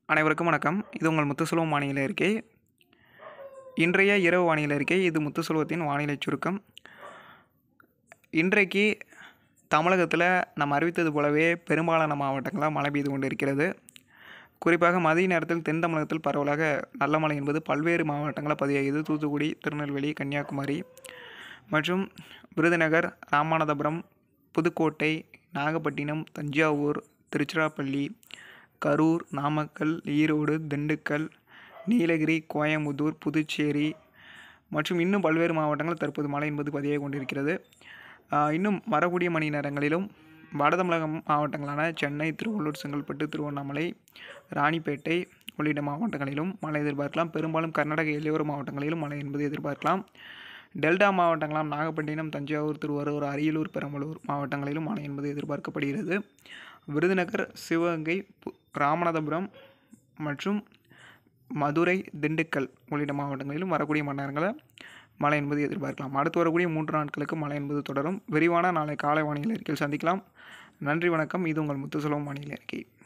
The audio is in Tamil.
அனைவருக்கும் வணக்கம் இது உங்கள் முத்துசுலபம் வானிலை அறிக்கை இன்றைய இரவு வானிலை அறிக்கை இது முத்துசுலபத்தின் வானிலை சுருக்கம் இன்றைக்கு தமிழகத்தில் நம்ம அறிவித்தது போலவே பெரும்பாலான மாவட்டங்களில் மழை பெய்து கொண்டு இருக்கிறது குறிப்பாக மதிய நேரத்தில் தென் தமிழகத்தில் பரவலாக நல்ல மழை என்பது பல்வேறு மாவட்டங்களில் பதிவாகியது தூத்துக்குடி திருநெல்வேலி கன்னியாகுமரி மற்றும் விருதுநகர் ராமநாதபுரம் புதுக்கோட்டை நாகப்பட்டினம் தஞ்சாவூர் திருச்சிராப்பள்ளி கரூர் நாமக்கல் ஈரோடு திண்டுக்கல் நீலகிரி கோயம்புத்தூர் புதுச்சேரி மற்றும் இன்னும் பல்வேறு மாவட்டங்கள் தற்போது மழை என்பது பதிவாகி கொண்டிருக்கிறது ஆஹ் இன்னும் வரக்கூடிய மணி நேரங்களிலும் வட தமிழகம் மாவட்டங்களான சென்னை திருவள்ளூர் செங்கல்பட்டு திருவண்ணாமலை ராணிப்பேட்டை உள்ளிட்ட மாவட்டங்களிலும் மழை எதிர்பார்க்கலாம் பெரும்பாலும் கர்நாடக எல்லையோர மாவட்டங்களிலும் மழை என்பது எதிர்பார்க்கலாம் டெல்டா மாவட்டங்களாம் நாகப்பட்டினம் தஞ்சாவூர் திருவாரூர் அரியலூர் பெரம்பலூர் மாவட்டங்களிலும் மழை என்பது எதிர்பார்க்கப்படுகிறது விருதுநகர் சிவகங்கை பு- ராமநாதபுரம் மற்றும் மதுரை திண்டுக்கல் உள்ளிட்ட மாவட்டங்களிலும் வரக்கூடிய மணி நேரங்களில் மழை என்பது எதிர்பார்க்கலாம் அடுத்து வரக்கூடிய மூன்று நாட்களுக்கு மழை என்பது தொடரும் விரிவான நாளை காலை வானிலை அறிக்கையில் சந்திக்கலாம் நன்றி வணக்கம் இது உங்கள் முத்துசெல்வம் வானிலை அறிக்கை